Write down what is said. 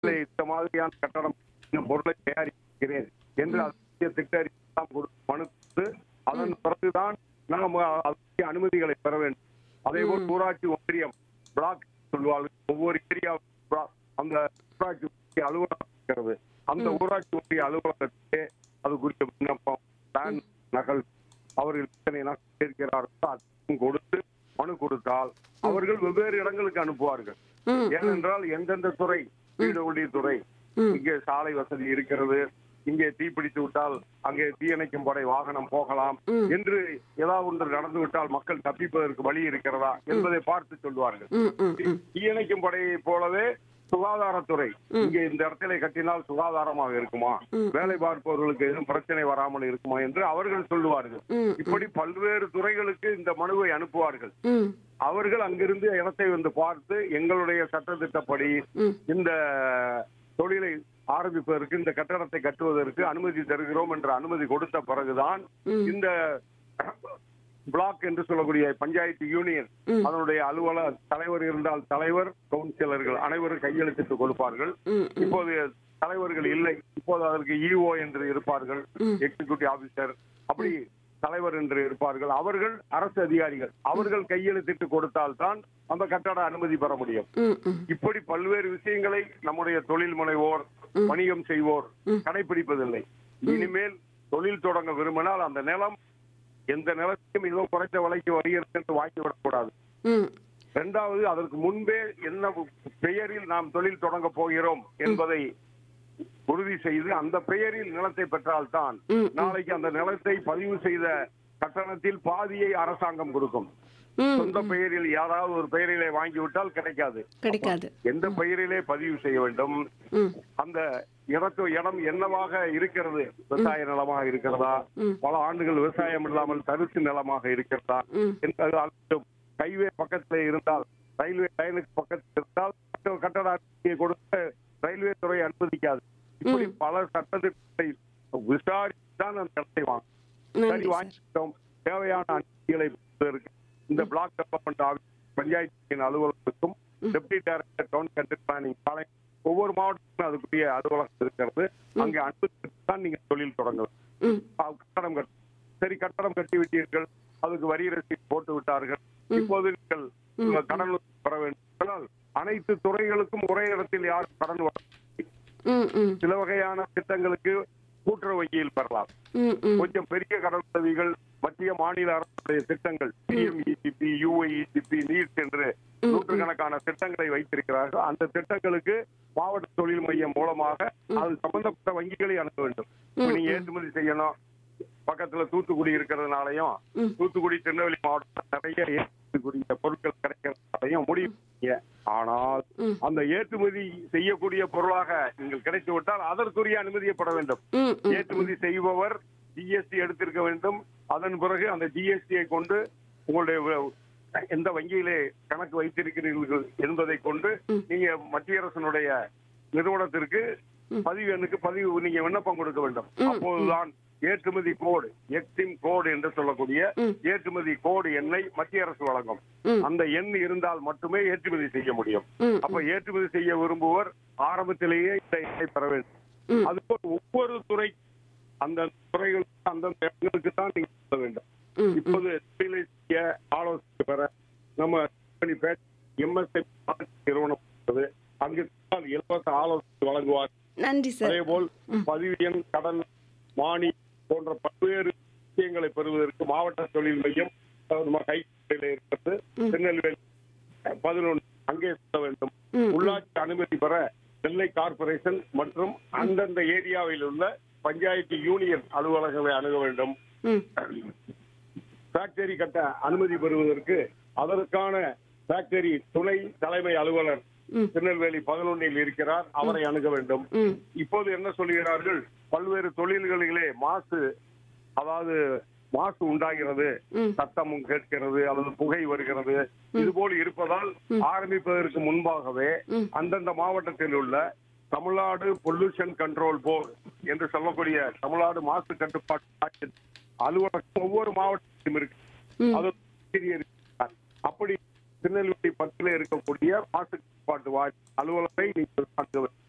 இல்லை, இந்த மாதிரியான கட்டடம் இந்த பொருளை தயாரிக்கிறேன் என்று அதற்குரிய திட்ட அறிக்கையெல்லாம் கொடுத்து மனு கொடுத்து அதன் பிறகுதான் நாம் அதற்குரிய அனுமதிகளை பெற வேண்டும் அதே போல் ஊராட்சி ஒன்றியம் பிளாக் சொல்வார்கள் ஒவ்வொரு ஏரியா அந்த ஊராட்சி ஒன்றிய அலுவலகம் இருக்கிறது அந்த ஊராட்சி ஒன்றிய அலுவலகத்திலே அதுக்குரிய விண்ணப்பம் பிளான் நகல் அவர்கள் எத்தனை நகல் கேட்கிறார்களோ அதையும் கொடுத்து மனு கொடுத்தால் அவர்கள் வெவ்வேறு இடங்களுக்கு அனுப்புவார்கள் ம், ஏனென்றால் எந்தெந்த துறை வீடு துறை ம். இங்கே சாலை வசதி இருக்கிறது இங்கே தீப்பிடித்து விட்டால் அங்கே தீயணைக்கும் படை வாகனம் போகலாம் ம். என்று ஏதாவது ஒன்று நடந்து விட்டால் மக்கள் தப்பிப்பதற்கு வழி இருக்கிறதா என்பதை பார்த்து சொல்வார்கள் ம், ம், ம். தீயணைக்கும் படையை போலவே சுகாதாரத்துறை இங்கே இந்த இடத்திலே கட்டினால் சுகாதாரமாக இருக்குமா வேலை பார்ப்பவர்களுக்கு எதுவும் பிரச்சனை வராமல் இருக்குமா என்று அவர்கள் சொல்லுவார்கள் ம், இப்படி பல்வேறு துறைகளுக்கு இந்த மனுவை அனுப்புவார்கள் ம், அவர்கள் அங்கிருந்து இடத்தை வந்து பார்த்து எங்களுடைய சட்டத்திட்டப்படி ம். இந்த தொழிலை ஆரம்பிப்பதற்கு இந்த கட்டடத்தை கட்டுவதற்கு அனுமதி தருகிறோம் என்ற அனுமதி கொடுத்த பிறகுதான் ம். இந்த பிளாக் என்று சொல்லக்கூடிய பஞ்சாயத்து யூனியன் ம். அதனுடைய அலுவலர் தலைவர் இருந்தால் தலைவர் கவுன்சிலர்கள் அனைவரும் கையெழுத்திட்டு கொடுப்பார்கள் ம், ம். இப்போது தலைவர்கள் இல்லை இப்போது அதற்கு இஓ என்று இருப்பார்கள் ம். எக்ஸிகியூட்டிவ் ஆபீசர் அப்படி தலைவர் என்று இருப்பார்கள் அவர்கள் அரசு அதிகாரிகள் அவர்கள் கையெழுத்திட்டு கொடுத்தால்தான் அந்த கட்டட அனுமதி பெற முடியும் ம், ம். இப்படி பல்வேறு விஷயங்களை நம்முடைய தொழில் முனைவோர் வணிகம் செய்வோர் கடைபிடிப்பதில்லை இனிமேல் தொழில் தொடங்க விரும்பினால் அந்த நிலம் எந்த நிலத்தையும் ஏதோ குறைந்த விலைக்கு வருகிறது என்று வாங்கி விடக்கூடாது ம், இரண்டாவது அதற்கு முன்பே என்ன பெயரில் நாம் தொழில் தொடங்க போகிறோம் என்பதை உறுதி செய்து அந்த பெயரில் நிலத்தை பெற்றால்தான் ம், நாளைக்கு அந்த நிலத்தை பதிவு செய்த கட்டணத்தில் பாதியை அரசாங்கம் கொடுக்கும் ம். சொந்த பெயரில் யாராவது ஒரு பெயரிலே வாங்கிவிட்டால் கிடைக்காது கிடைக்காது எந்த பெயரிலே பதிவு செய்ய வேண்டும் ம், அந்த இடத்து இடம் என்னவாக இருக்கிறது விவசாய நிலமாக இருக்கிறதா ம். பல ஆண்டுகள் விவசாயம் இல்லாமல் தரிசு நிலமாக இருக்கிறதா ம். என்பது அல்லது ஹைவே பக்கத்திலே இருந்தால் ரயில்வே லைனுக்கு பக்கத்தில் இருந்தால் கட்ட- கட்டட அனுமதியை கொடுத்து ரயில்வே துறை அனுமதிக்காது இப்படி பல சட்டத்திட்டத்தை விசாரித்து தான் அந்த இடத்தை வாங்கும் சரி நன்றி சார் வாங்கிட்டோம் தேவையான அனுமதிகளை பெறுவதற்கு இந்த பிளாக் டெவலப்மெண்ட் ஆஃபீஸ் பஞ்சாயத்தின் அலுவலகத்துக்கும் deputy director town country planning சாலை ஒவ்வொரு மாவட்டத்திலும் அதுக்குரிய அலுவலகம் இருக்கிறது அங்கே அனுமதி தான் நீங்க தொழில் தொடங்கலாம் ம், ஆ, கட்டடம் கட்டு சரி கட்டடம் கட்டி விட்டீர்கள் அதுக்கு வரி ரசீது போட்டு விட்டார்கள் இப்போது நீங்கள் உங்கள் கடன் பெற வேண்டும் என்றால் அனைத்து துறைகளுக்கும் ஒரே இடத்தில் யாரும் கடன் வர ம், ம், சில வகையான திட்டங்களுக்கு கூட்டுறவு வங்கியில் பெறலாம் ம், ம். கொஞ்சம் பெரிய கடன் உதவிகள் மத்திய மாநில அரசுடைய திட்டங்கள் பிஎம்இசிபி யுஐஇசிபி நீட் என்று நூற்றுக்கணக்கான திட்டங்களை வைத்திருக்கிறார்கள் அந்த திட்டங்களுக்கு மாவட்ட தொழில் மையம் மூலமாக அது சம்பந்தப்பட்ட வங்கிகளை அனுப்ப வேண்டும் இப்ப நீங்க ஏற்றுமதி செய்யணும் பக்கத்துல தூத்துக்குடி இருக்கிறதுனாலையும் தூத்துக்குடி திருநெல்வேலி மாவட்டத்தில் நிறைய ஏற்றுமதிக்குரிய பொருட்கள் கிடைக்கிறதுனாலையும் முடியும் செய்ய. ஆனால் ம். அந்த ஏற்றுமதி செய்யக்கூடிய பொருளாக நீங்கள் கிடைத்து விட்டால் அதற்குரிய அனுமதியப்பட வேண்டும் ம், ம். ஏற்றுமதி செய்பவர் ஜிஎஸ்டி எடுத்திருக்க வேண்டும் அதன் பிறகு அந்த ஜிஎஸ்டியை கொண்டு உங்களுடைய வ- எந்த வங்கியிலே கணக்கு வைத்திருக்கிறீர்கள் என்பதை கொண்டு நீங்க மத்திய அரசனுடைய நிறுவனத்திற்கு பதிவு எண்ணுக்கு பதிவு நீங்க விண்ணப்பம் கொடுக்க வேண்டும் அப்போதுதான் ஏற்றுமதி கோடு எக்ஸிம் கோடு என்று சொல்லக்கூடிய ஏற்றுமதி கோடு எண்ணை மத்திய அரசு வழங்கும் ம். அந்த எண் இருந்தால் மட்டுமே ஏற்றுமதி செய்ய முடியும் ம், அப்ப ஏற்றுமதி செய்ய விரும்புவோர் ஆரம்பத்திலேயே இந்த எண்ணை பெற வேண்டும் அதுபோல் ஒவ்வொரு துறை அந்த துறைகளுக்கு அந்தந்த இடங்களுக்கு தான் நீங்க சொல்ல வேண்டும் ம், இப்போது தொழிலை செய்ய ஆலோசனை பெற நம்ம எம்எஸ்ஐ நிறுவனம் இருக்கிறது. அங்கு தான் இலவச ஆலோசனை வழங்குவார் நன்றி சார் அதே போல் பதிவு எண் கடன் மானி போன்ற பல்வேறு விஷயங்களை பெறுவதற்கு மாவட்ட தொழில் மையம் அதாவது நம்ம கைகளில் இருக்கிறது திருநெல்வேலி பதினொன்று அங்கே செல்ல வேண்டும் ம். உள்ளாட்சி அனுமதி பெற நெல்லை கார்பரேஷன் மற்றும் அந்தந்த ஏரியாவில் உள்ள பஞ்சாயத்து யூனியன் அலுவலகங்களை அணுக வேண்டும் ம், ஃபேக்டரி கட்ட அனுமதி பெறுவதற்கு அதற்கான ஃபேக்டரி துணை தலைமை அலுவலர் ம். திருநெல்வேலி பதினொன்னில் இருக்கிறார் அவரை அணுக வேண்டும் ம், இப்போது என்ன சொல்கிறார்கள் பல்வேறு தொழில்களிலே மாசு அதாவது மாசு உண்டாகிறது ம். சத்தமும் கேட்கிறது அல்லது புகை வருகிறது இது போல் இருப்பதால் ஆரம்பிப்பதற்கு முன்பாகவே ம். அந்தந்த மாவட்டத்தில் உள்ள தமிழ்நாடு பொல்யூஷன் கண்ட்ரோல் போர்டு என்று சொல்லக்கூடிய தமிழ்நாடு மாசு கட்டுப்பாட்டு ஆட்சி அலுவலகம் ஒவ்வொரு மாவட்டத்திலும் இருக்கு ம். அது ஆசிரியர் இருக்கிறார். அப்படி திருநெல்வேலி பக்கத்தில் இருக்கக்கூடிய மாசு கட்டுப்பாட்டு வாரிய அலுவலகத்தை நீங்கள் பார்க்க வேண்டும்